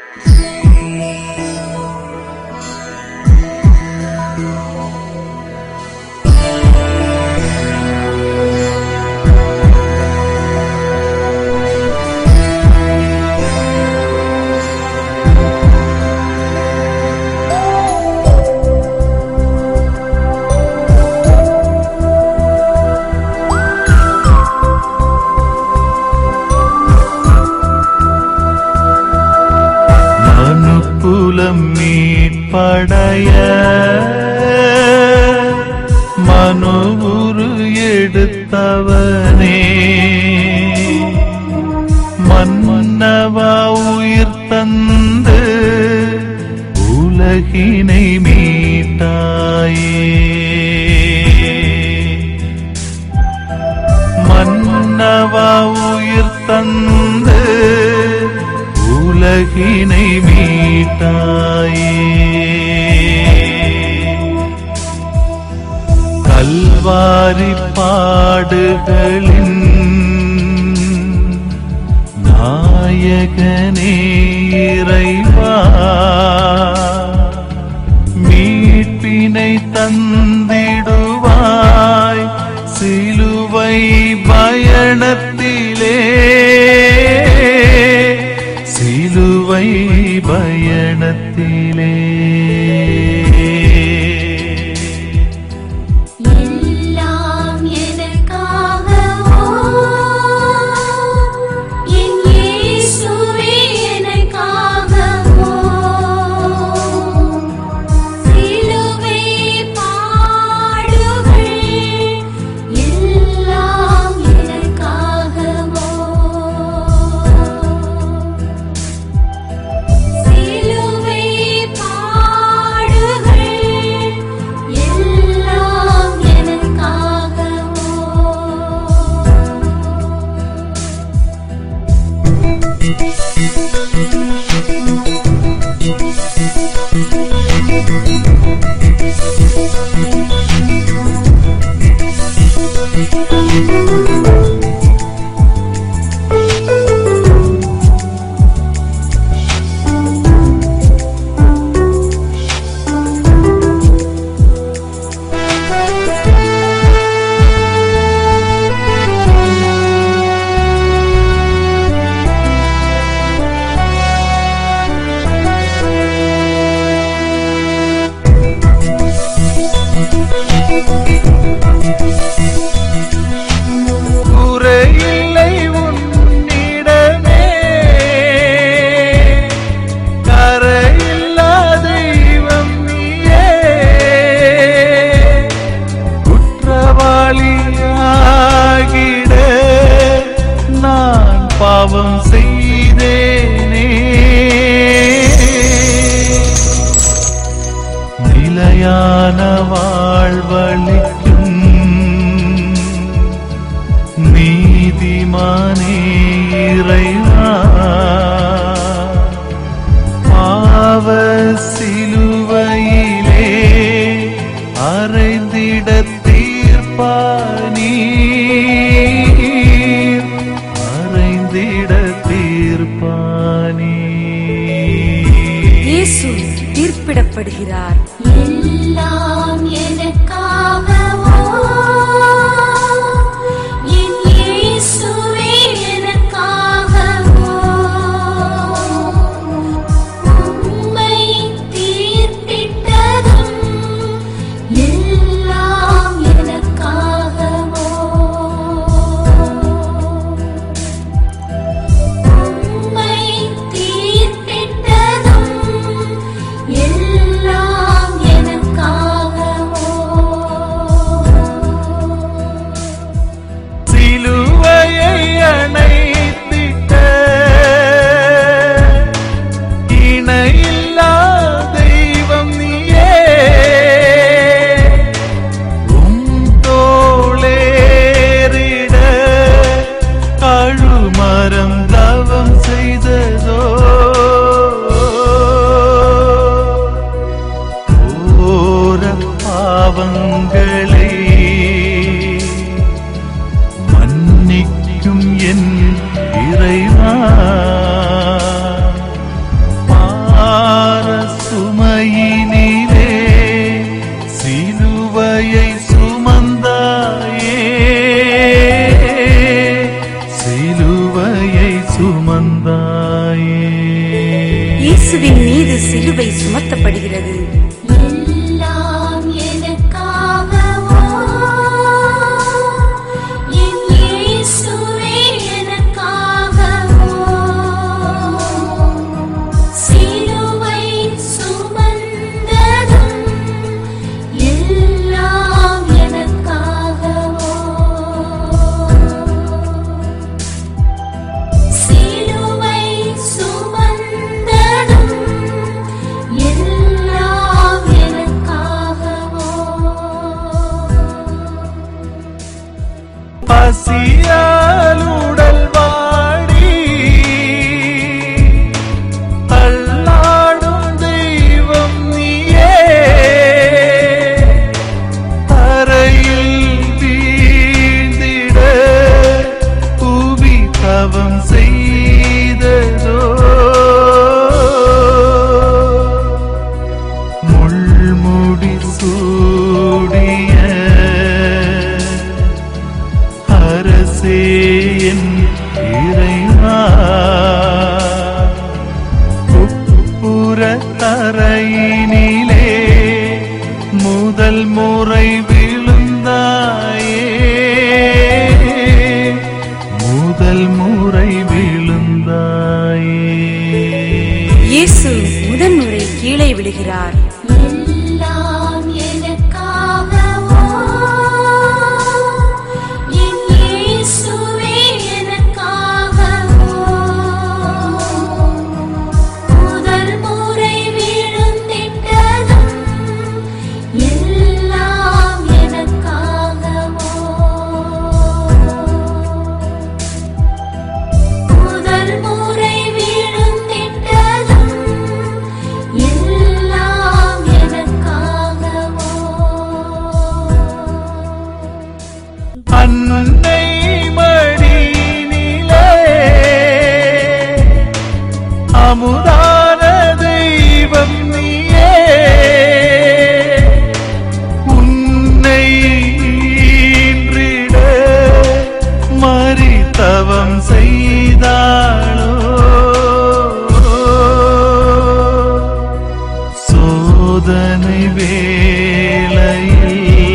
மனுக்குலம் மீட்படைய மனுவுரு எடுத்தவனே மன்னவா உயிர் தந்து உலகினை மீட்டாயே மன்னவா உயிர் தந்து உலகினை மீட்டாயே கல்வாரி பாடுகளின் நாயகனே இறைவா மீட்பினை தந்திடுவாய் சிலுவை பயணத்திலே சிலுவை பயணத்திலே எல்லாம் எனக்காகவோ என் இயேசுவே எனக்காகவோ சிலுவை பாடுகள் எல்லாம் எனக்காகவோ சிலுவை பாடுகள் எல்லாம் எனக்காகவோ குறையில்லை உன்னிடமே கரையில்லா தெய்வம் நீயே குற்றவாளியாகிட நான் பாவம் செய்தேனே நிலையான வாழ்வழிக்கும் நீதிமானே இறைவா பாவ சிலுவையிலே அறைந்திட தீர்ப்பானீ அறைந்திட தீர்ப்பானீ இயேசு தீர்ப்பிடப்படுகிறார் எல்லாம் எனக்காகவோ என் இயேசுவே எனக்காகவோ உம்மை தீர்த்திட்டதும் எல்லாம் எனக்காகவோ உம்மை தீர்த்திட்டதும் எல்லாம் எனக்காகவோ இயேசுவின் மீது சிலுவை சுமத்தப்படுகிறது எல்லாம் எனக்காகவோ என் இயேசுவே எனக்காகவோ சிலுவை சுமந்ததும் எல்லாம் எனக்காகவோ சிலுவை சுமந்ததும் எல்லாம் எனக்காகவோ பசியாலுடல் வாடி தள்ளாடும் தெய்வம் நீயே தரையில் வீழ்ந்திட புவி தவம் செய்ததோ முள்முடி சூடிய அரசே என் இறைவா உப்புற தரையினிலே முதல் முறை விழுந்தாயே முதல் முறை விழுந்தாயே இயேசு முதன்முறை கீழே விழுகிறார் எல்லாம் எனக்காகவோ என் இயேசுவே எனக்காகவோ முதல் முறை விழுந்திட்டதும் எல்லாம் எனக்காகவோ முதல் முறை விழுந்திட்டதும் எல்லாம் எனக்காகவோ அன்னை மடியினிலே அமுதான தெய்வம் நீயே உன்னை ஈன்றிட மறித்தவம் செய்தாளோ சோதனை வேளையில்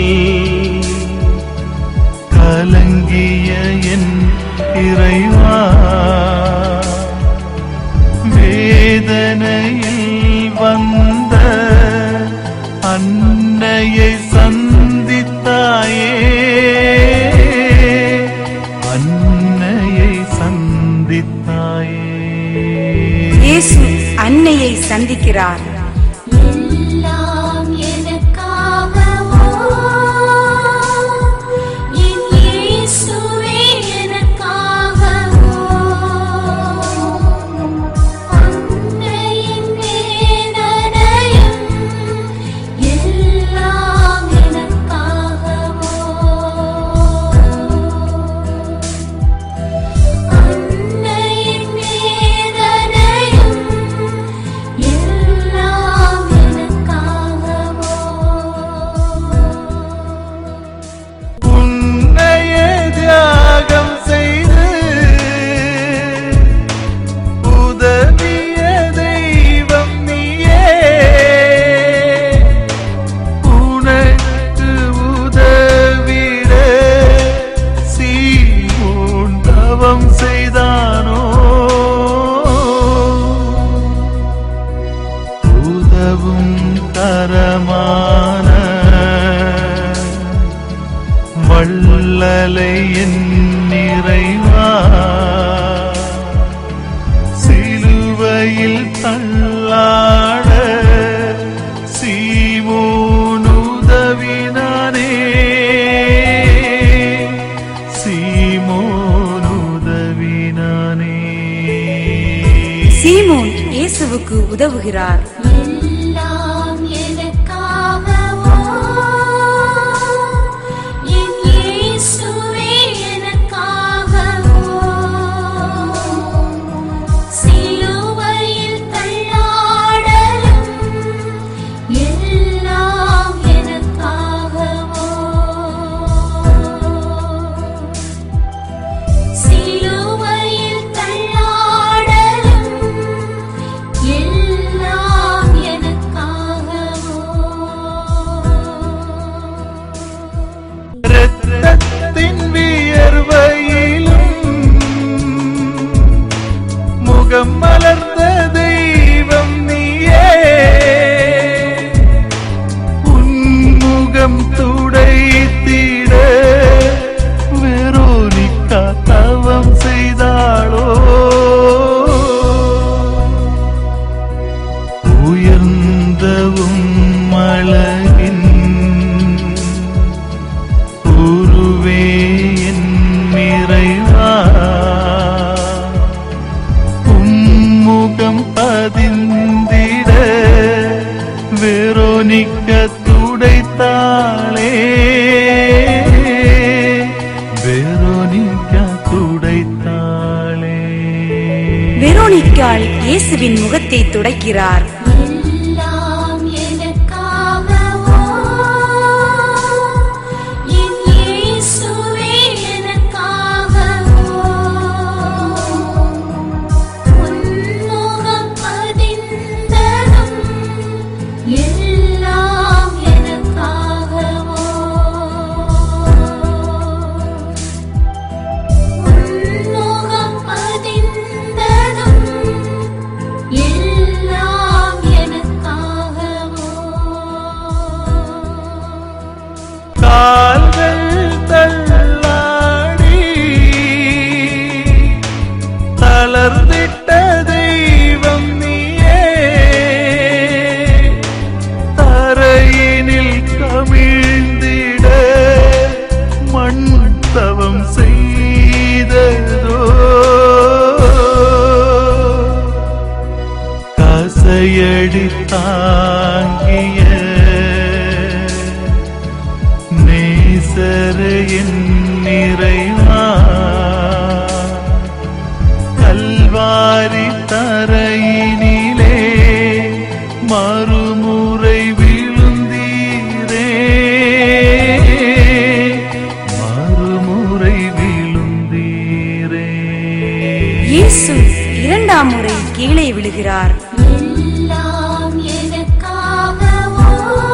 கலங்கிய என் இறைவா வேதனையில் வந்த அன்னையை சந்தித்தாயே அன்னையை சந்தித்தாயே இயேசு அன்னையை சந்திக்கிறார் எல்லாம் எனக்காகவோ என் இயேசுவே எனக்காகவோ அன்னையின் வேதனையும் எல்லாம் எனக்காகவோ அன்னையின் வேதனையும் எல்லாம் எனக்காகவோ உன்னையே தியாகம் செய்து உதவிய தெய்வம் நீயே உனக்கு உதவிட சீமோன் தவம் செய்தானோ உதவும் தரமான வள்ளலை என் நிறைவா சிலுவையில் தள்ளாட சீமோன் உதவினானே சீமோன் உதவினானே சீமோன் இயேசுவுக்கு உதவுகிறார் எல்லாம் எனக்காகவோ என் இயேசுவே எனக்காகவோ சிலுவையில் தள்ளாடலும் எல்லாம் எனக்காகவோ சிலுவையில் தள்ளாடலும் எல்லாம் உதவும் அழகின் உருவே என் நிறைவா உம்முகம் பதிந்திட வெரோனிக்க துடைத்தாளே வெரோனிக்க துடைத்தாளே வெரோனிக்காள் இயேசுவின் முகத்தை துடைக்கிறார் எல்லாம் எனக்காகவோ என் இயேசுவே எனக்காகவோ உன்முகம் பதிந்ததும் எல்லாம் எனக்காகவோ உன்முகம் பதிந்ததும் எல்லாம் எனக்காகவோ கால்கள் தள்ளாடி தளர்ந்திட்ட தெய்வம் நீயே தரையினில் கமிழ்ந்திட மண் தவம் செய்ததோ கசையடி தாங்கிய நேசரையின் நிறைவா கல்வாரி தரையினிலே மறுமுறை விழுந்தீரே மறுமுறை விழுந்தீரே இயேசு இரண்டாம் முறை கீழே விழுகிறார் எல்லாம் எனக்காகவோ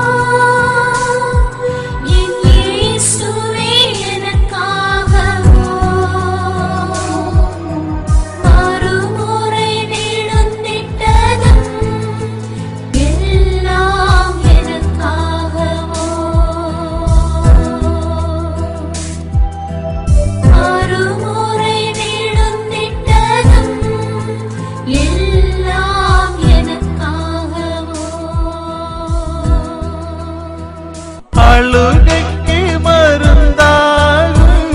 என் இயேசுவே எனக்காகவோ மறுமுறை விழுந்திட்டதும் எல்லாம் எனக்காகவோ மறுமுறை விழுந்திட்டதும் எல்லாம் எனக்காகவோ அழுகைக்கு மருந்தாகும்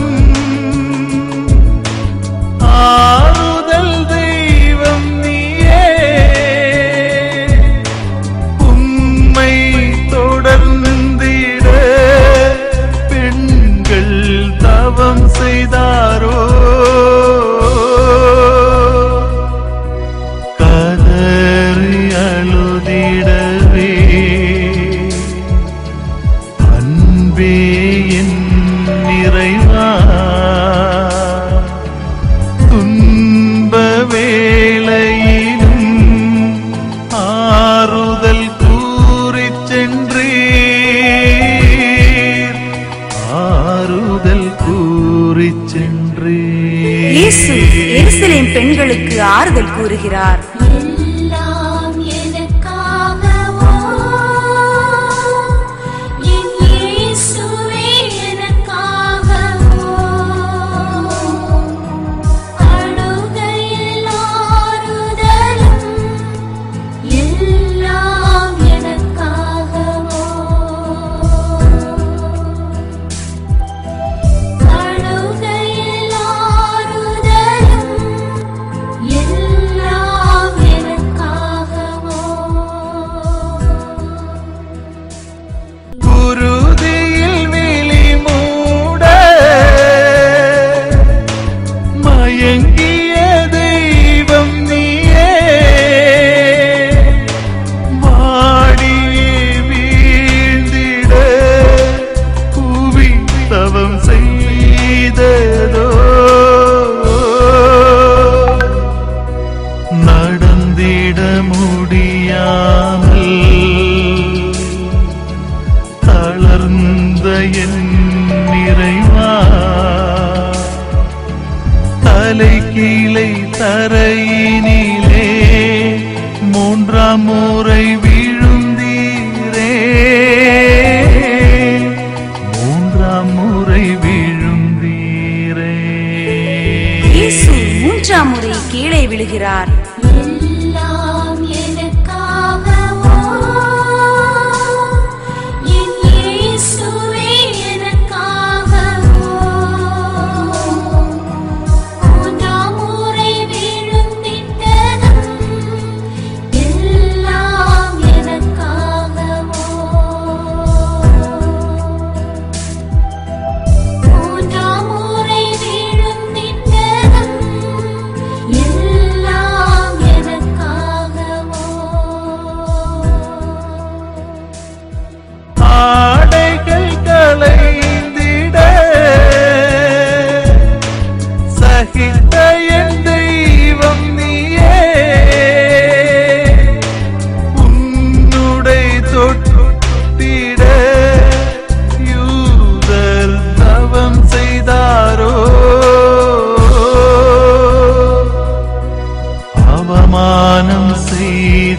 ஆறுதல் தெய்வம் நீயே உம்மை தொடர்ந்திட பெண்கள் தவம் செய்தாரோ கதறி அழுதிடவே அன்பே என் நிறைவா துன்ப வேளையிலும் ஆறுதல் கூறிச் சென்றீர் ஆறுதல் கூறிச் சென்றீர் இயேசு எருசலேம் பெண்களுக்கு ஆறுதல் கூறுகிறார் எல்லாம் எனக்காகவோ என் இயேசுவே எனக்காகவோ அழுகையில் ஆறுதலும் எல்லாம் எனக்காகவோ அழுகையில் ஆறுதலும் எல்லாம் எனக்காகவோ குருதியில் விழி மூட மயங்கிய தெய்வம் நீயே வாடியே வீழ்ந்திட குவி தவம் செய்ததோ நடந்திட முடியாமல் தளர்ந்த என் நிறைவா தலை கீழை தரையினிலே மூன்றாம் முறை விழுந்தீரே மூன்றாம் முறை விழுந்தீரே இயேசு மூன்றாம் முறை கீழே விழுகிறார் எல்லாம் எனக்காகவோ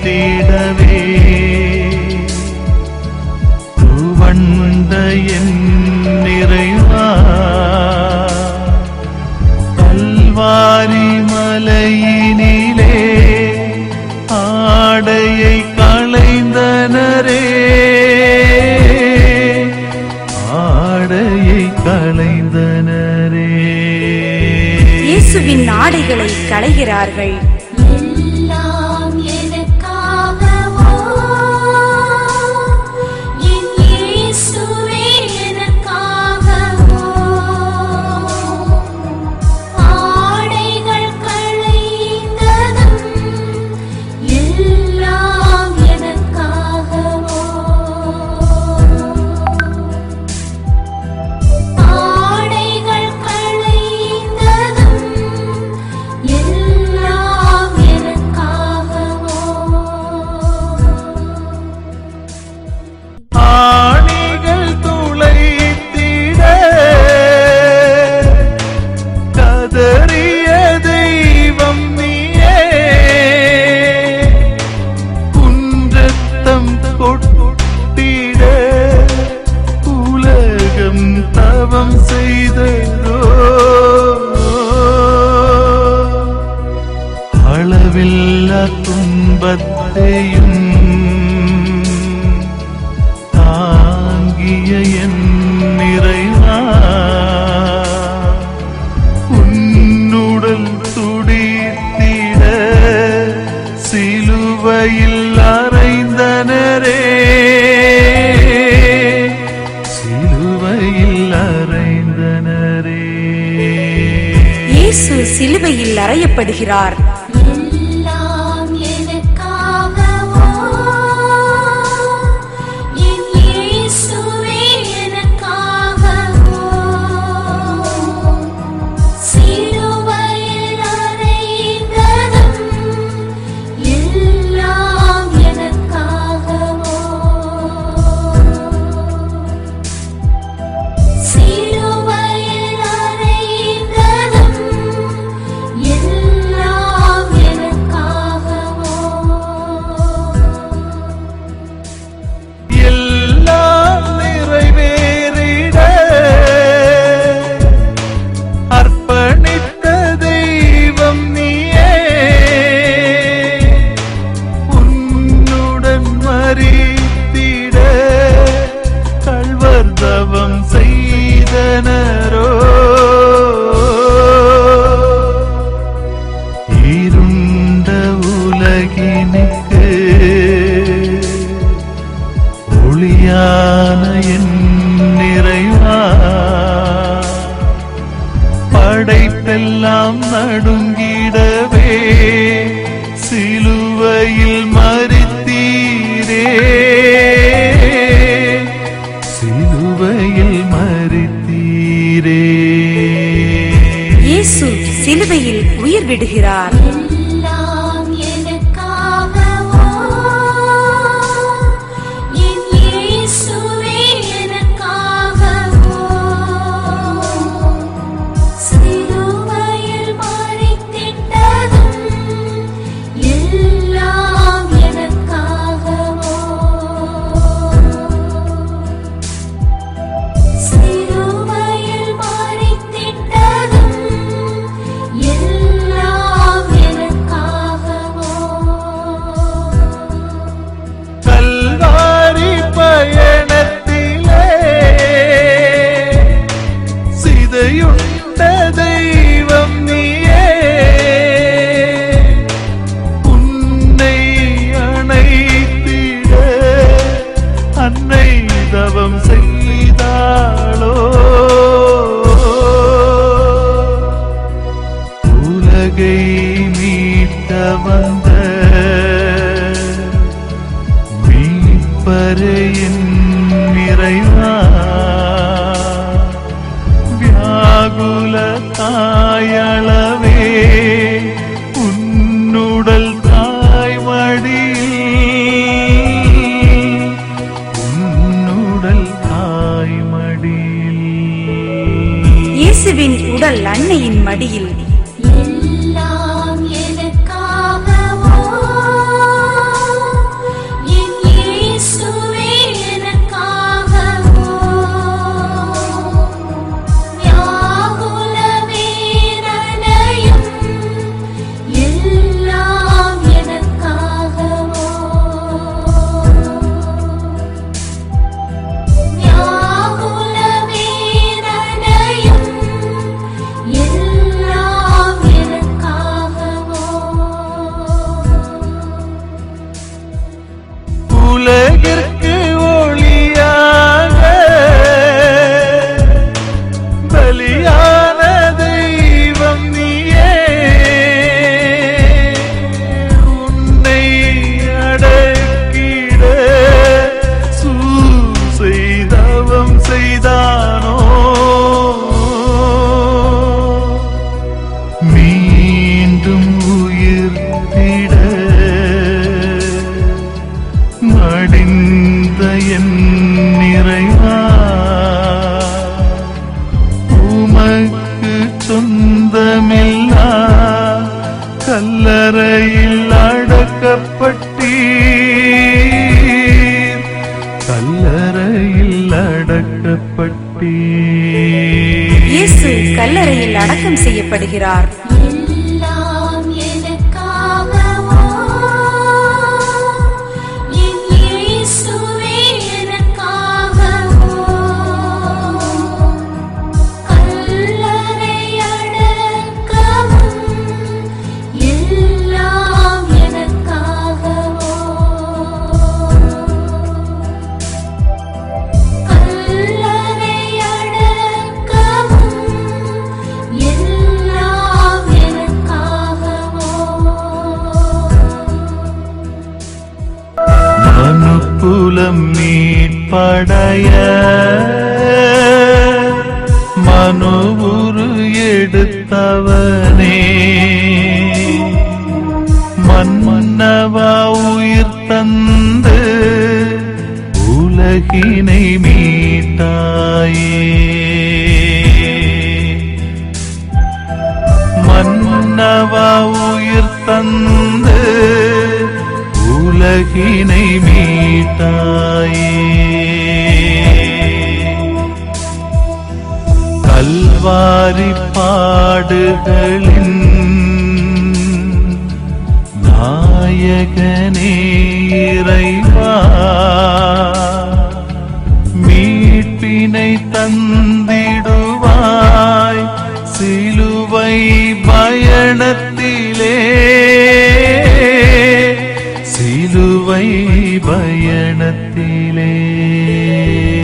மீட்டிடவே துவண்ட என் நிறைவா கல்வாரி மலையினிலே ஆடையை களைந்தனரே ஆடையை களைந்தனரே இயேசுவின் ஆடைகளை களைகிறார்கள் எல்லாம் எனக்காகவோ என் இயேசுவே எனக்காகவோ ஆடைகள் களைந்ததும் எல்லாம் எனக்காகவோ ஆடைகள் களைந்ததும் எல்லாம் எனக்காகவோ ஆணிகள் துளைத்திட கதறிய தெய்வம் நீயே குன்றத்தம் கொட்டிட உலகம் தவம் செய்ததோ அளவில்லா துன்பத்தையும் தாங்கிய என் நிறைவா உன்னுடல் துடித்திட சிலுவையில் அறைந்தனரே சிலுவையில் அறைந்தனரே இயேசு சிலுவையில் அறையப்படுகிறார் எல்லாம் எனக்காகவோ என் இயேசுவே எனக்காகவோ சிலுவையில் அறைந்ததும் எல்லாம் எனக்காகவோ சிலுவையில் அறைந்ததும் எல்லாம் எனக்காகவோ எல்லாம் நிறைவேறிட அர்ப்பணித்த தெய்வம் நீயே உன்னுடன் மறித்திட கள்வர் தவம் செய்தனரோ இருண்ட உலகினுக்கு ஒளியான என் நிறைவா படைப்பெல்லாம் நடுங்கிடவே சிலுவையில் மறித்தீரே சிலுவையில் மறித்தீரே இயேசு சிலுவையில் உயிர் விடுகிறார் எல்லாம் எனக்காகவோ என் இயேசுவே எனக்காகவோ சிலுவையில் மறித்திட்டதும் எல்லாம் எனக்காகவோ சிலுவையில் மறித்திட்டதும் எல்லாம் எனக்காகவோ கல்வாரி பயணத்திலே சிதையுண்ட தெய்வம் நீயே உன்னை அணைத்திட அன்னை தவம் செய்தாளோ உலகை மீட்ட வந்த மீட்பரையின் நிறைவா வியாகுல தாயளவே உன்னுடல் தாய்மடியில் உன்னுடல் தாய்மடியில் இயேசுவின் உடல் அன்னையின் மடியில் எல்லாம் எனக்காகவோ என் நிறைவா உமக்கு சொந்தமில்லா கல்லறையில் அடக்கப்பட்டீர் கல்லறையில் அடக்கப்பட்டீர் இயேசு கல்லறையில் அடக்கம் செய்யப்படுகிறார் எல்லாம் எனக்காகவோ என் இயேசுவே எனக்காகவோ கல்லறை அடக்கமும் எல்லாம் எனக்காகவோ கல்லறை அடக்கமும் எல்லாம் எனக்காகவோ மனுக்குலம் மீட்படைய மனுவுரு எடுத்தவனே மன்னவா உயிர் தந்து உலகினை மீட்டாயே மன்னவா உயிர் தந்து உலகினை மீட்டாயே கல்வாரி பாடுகளின் நாயகனே இறைவா மீட்பினை தந்திடுவாய் சிலுவை பயணத்திலே சிலுவை பயணத்திலே